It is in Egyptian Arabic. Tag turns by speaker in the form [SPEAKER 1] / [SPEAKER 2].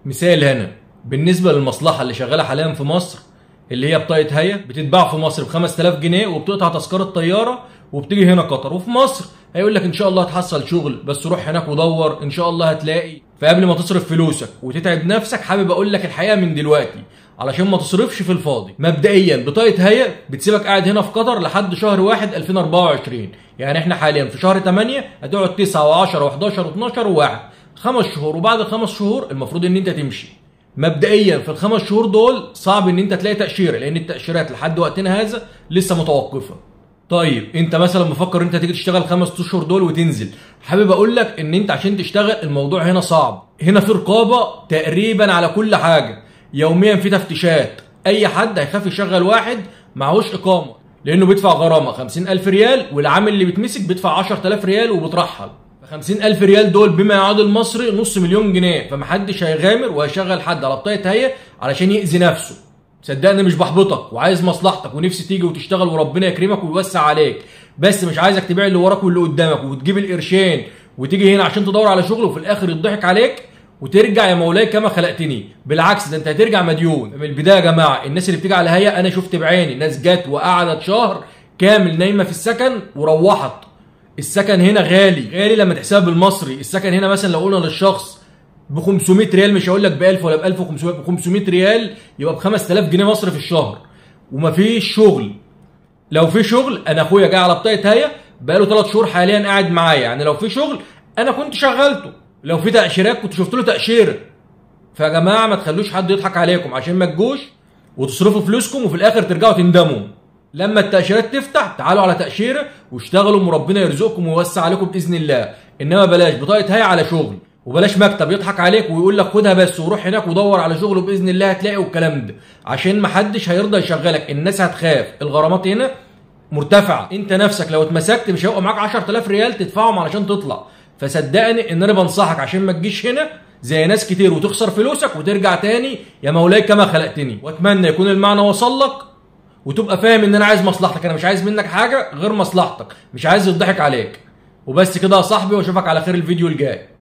[SPEAKER 1] مثال هنا بالنسبه للمصلحه اللي شغاله حاليا في مصر اللي هي بطاقه هيا بتتباع في مصر ب 5000 جنيه وبتقطع تذكره طياره وبتيجي هنا قطر وفي مصر هيقول لك ان شاء الله هتحصل شغل بس روح هناك ودور ان شاء الله هتلاقي فقبل ما تصرف فلوسك وتتعب نفسك حابب اقول لك الحقيقه من دلوقتي علشان ما تصرفش في الفاضي مبدئيا بطاقه هيا بتسيبك قاعد هنا في قطر لحد شهر 1 2024 يعني احنا حاليا في شهر 8 هتقعد 9 و10 و11 و12 و1 خمس شهور وبعد الخمس شهور المفروض ان انت تمشي مبدئيا في الخمس شهور دول صعب ان انت تلاقي تاشيره لان التاشيرات لحد وقتنا هذا لسه متوقفه طيب انت مثلا مفكر انت تيجي تشتغل خمس اشهر دول وتنزل حابب اقول لك ان انت عشان تشتغل الموضوع هنا صعب هنا في رقابه تقريبا على كل حاجه يوميا في تفتيشات اي حد هيخاف يشغل واحد معهوش اقامه لانه بيدفع غرامه 50000 ريال والعامل اللي بيتمسك بيدفع 10000 ريال وبترحل ف 50000 ريال دول بما يعادل مصري نص مليون جنيه فمحدش هيغامر وهيشغل حد على بطاقه هيئه علشان يأذي نفسه صدقني مش بحبطك وعايز مصلحتك ونفسي تيجي وتشتغل وربنا يكرمك ويوسع عليك بس مش عايزك تبيع اللي وراك واللي قدامك وتجيب القرشين وتيجي هنا عشان تدور على شغل وفي الاخر يضحك عليك وترجع يا مولاي كما خلقتني بالعكس ده انت هترجع مديون من البدايه يا جماعه الناس اللي بتيجي على هيئه انا شفت بعيني ناس جت وقعدت شهر كامل نايمه في السكن وروحت السكن هنا غالي غالي لما تحسبها بالمصري السكن هنا مثلا لو قلنا للشخص ب 500 ريال مش هقول لك ب 1000 ولا ب 1500 ب 500 ريال يبقى ب 5000 جنيه مصري في الشهر ومفيش شغل لو في شغل انا اخويا جاي على بطاقه هيا بقاله 3 شهور حاليا قاعد معايا يعني لو في شغل انا كنت شغلته لو في تاشيرات كنت شفت له تاشيره فيا جماعه ما تخلوش حد يضحك عليكم عشان ما تجوش وتصرفوا فلوسكم وفي الاخر ترجعوا تندموا لما التاشيرات تفتح تعالوا على تاشيره واشتغلوا وربنا يرزقكم ويوسع عليكم باذن الله انما بلاش بطاقه هيا على شغل وبلاش مكتب يضحك عليك ويقول لك خدها بس وروح هناك ودور على شغل وباذن الله هتلاقي والكلام ده عشان ما حدش هيرضى يشغلك الناس هتخاف الغرامات هنا مرتفعه انت نفسك لو اتمسكت مش هيبقى معاك 10000 ريال تدفعهم علشان تطلع فصدقني ان انا بنصحك عشان ما تجيش هنا زي ناس كتير وتخسر فلوسك وترجع تاني يا مولاي كما خلقتني واتمنى يكون المعنى وصل لك وتبقى فاهم ان انا عايز مصلحتك انا مش عايز منك حاجه غير مصلحتك مش عايز يضحك عليك وبس كده يا صاحبي واشوفك على خير الفيديو الجاي